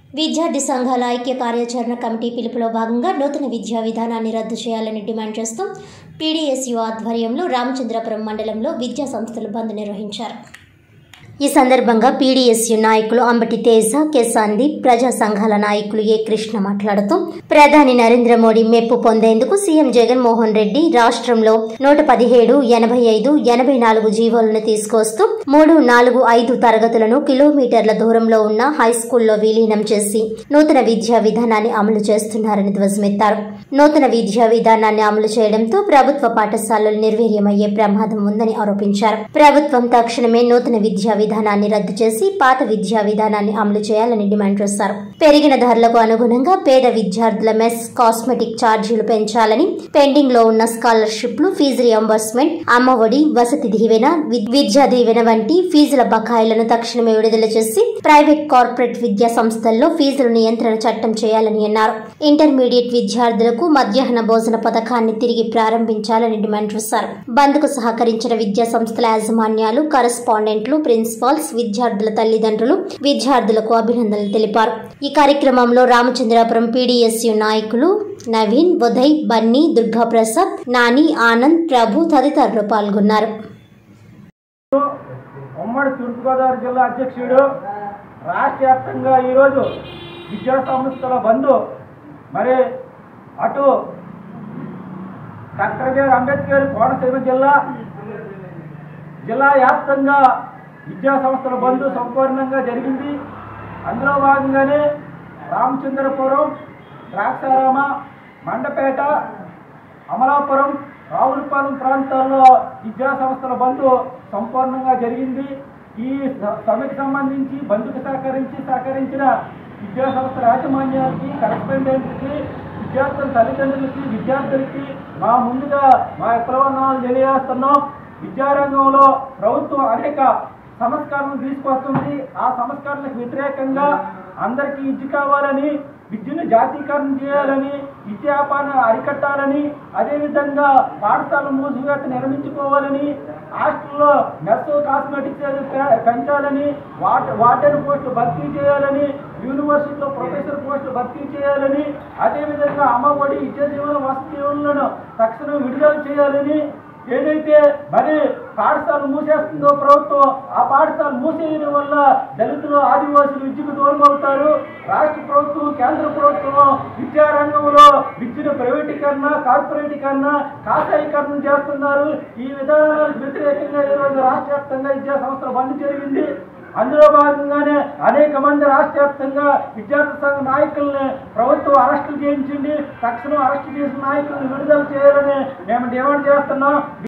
విద్యార్థి సంఘాల ఐక్య కార్యాచరణ కమిటీ పిలుపులో భాగంగా నూతన విద్యా విధానాన్ని రద్దు చేయాలని డిమాండ్ చేస్తూ పీడీఎస్యు ఆధ్వర్యంలో రామచంద్రపురం మండలంలో విద్యా సంస్థలు బంద్ నిర్వహించారు ఈ సందర్భంగా పీడీఎస్యు నాయకులు అంబటి తేజ కె సందీప్ ప్రజా సంఘాల నాయకులు ఏ కృష్ణ మాట్లాడుతూ ప్రధాని నరేంద్ర మోడీ మెప్పు పొందేందుకు సీఎం జగన్మోహన్ రెడ్డి రాష్ట్రంలో నూట పదిహేడు ఎనభై ఐదు ఎనభై నాలుగు జీవోలను తీసుకొస్తూ మూడు నాలుగు ఐదు తరగతులను కిలోమీటర్ల దూరంలో ఉన్న హై స్కూల్లో విలీనం చేసి నూతన విద్యా విధానాన్ని అమలు చేస్తున్నారని ధ్వజమెత్తారు నూతన విద్యా విధానాన్ని అమలు చేయడంతో ప్రభుత్వ పాఠశాలలు నిర్వీర్యమయ్యే ప్రమాదం ఉందని ఆరోపించారు ప్రభుత్వం తక్షణమే నూతన విద్యా విధానాన్ని రద్దు చేసి పాత విద్యా విధానాన్ని అమలు చేయాలని డిమాండ్ చేశారు పెరిగిన ధరలకు అనుగుణంగా పేద విద్యార్థుల మెస్ కాస్మెటిక్ ఛార్జీలు పెంచాలని పెండింగ్ లో ఉన్న స్కాలర్షిప్లు ఫీజు రియంబర్స్మెంట్ అమ్మఒడి వసతి దీవెన వి- విద్యా దీవెన వంటి ఫీజుల బకాయిలను తక్షణమే విడుదల చేసి ప్రైవేట్ కార్పొరేట్ విద్యా సంస్థల్లో ఫీజుల నియంత్రణ చట్టం చేయాలని అన్నారు ఇంటర్మీడియట్ విద్యార్థులకు మధ్యాహ్న భోజన పథకాన్ని తిరిగి ప్రారంభించాలని డిమాండ్ చేశారు బంద్ కు సహకరించిన విద్యా సంస్థల యాజమాన్యాలు కరెస్పాండెంట్లు ప్రిన్సిపాల్స్ విద్యార్థుల తల్లిదండ్రులు విద్యార్థులకు అభినందనలు తెలిపారు ఈ కార్యక్రమంలో రామచంద్రాపురం పీడీఎస్యు నాయకులు నవీన్ ఉదయ్ బన్నీ దుర్గాప్రసాద్ నాని ఆనంద్ ప్రభు తదితరులు పాల్గొన్నారు ఉమ్మడి తూర్పుగోదావరి జిల్లా అధ్యక్షుడు రాష్ట్ర వ్యాప్తంగా ఈరోజు విద్యా సంస్థల బంధు మరి అటు డాక్టర్ బిఆర్ అంబేద్కర్ కోనసీమ జిల్లా జిల్లా వ్యాప్తంగా విద్యా సంస్థల బంధు సంపూర్ణంగా జరిగింది అందులో భాగంగానే రామచంద్రపురం ద్రాక్షారామ మండపేట అమలాపురం రావులపాలెం ప్రాంతాల్లో విద్యా సంస్థల బంధు సంపూర్ణంగా జరిగింది ఈ స- సమ్మెకు సంబంధించి బంధుకు సహకరించి సహకరించిన విద్యా సంస్థల యాజమాన్యాలకి కరెస్పాండెంట్కి విద్యార్థుల తల్లిదండ్రులకి విద్యార్థులకి మా ముందుగా మా విప్లవనాలు తెలియజేస్తున్నాం విద్యారంగంలో ప్రభుత్వం అనేక సంస్కరణలు తీసుకొస్తుంది ఆ సంస్కరణలకు వ్యతిరేకంగా అందరికీ విద్య కావాలని విద్యను జాతీకరణ చేయాలని విద్యాపాన అరికట్టాలని అదేవిధంగా పాఠశాల మూసివేత నిర్మించుకోవాలని హాస్టల్లో మెస్ కాస్మెటిక్స్ పె- పెంచాలని వాట వాటర్ పోస్టులు భర్తీ చేయాలని యూనివర్సిటీలో ప్రొఫెసర్ పోస్టులు భర్తీ చేయాలని అదేవిధంగా అమ్మఒడి విద్యా దీవెన వసతి దీవెనలను తక్షణం విడుదల చేయాలని ఏదైతే మరి పాఠశాల మూసేస్తుందో ప్రభుత్వం ఆ పాఠశాల మూసేయడం వల్ల దళితులు ఆదివాసులు విద్యకు దూరం అవుతారు రాష్ట్ర ప్రభుత్వం కేంద్ర ప్రభుత్వం విద్యారంగంలో విద్యను ప్రైవేటీకరణ కార్పొరేటీకరణ ఖాసాయీకరణ చేస్తున్నారు ఈ విధానాలకు వ్యతిరేకంగా ఈరోజు రాష్ట్ర వ్యాప్తంగా విద్యా సంస్థలు బంద్ జరిగింది అందులో భాగంగానే అనేక మంది రాష్ట్ర వ్యాప్తంగా విద్యార్థి సంఘ నాయకుల్ని ప్రభుత్వం అరెస్టులు చేయించింది తక్షణం అరెస్టు చేసిన నాయకులను విడుదల చేయాలని మేము డిమాండ్ చేస్తున్నాం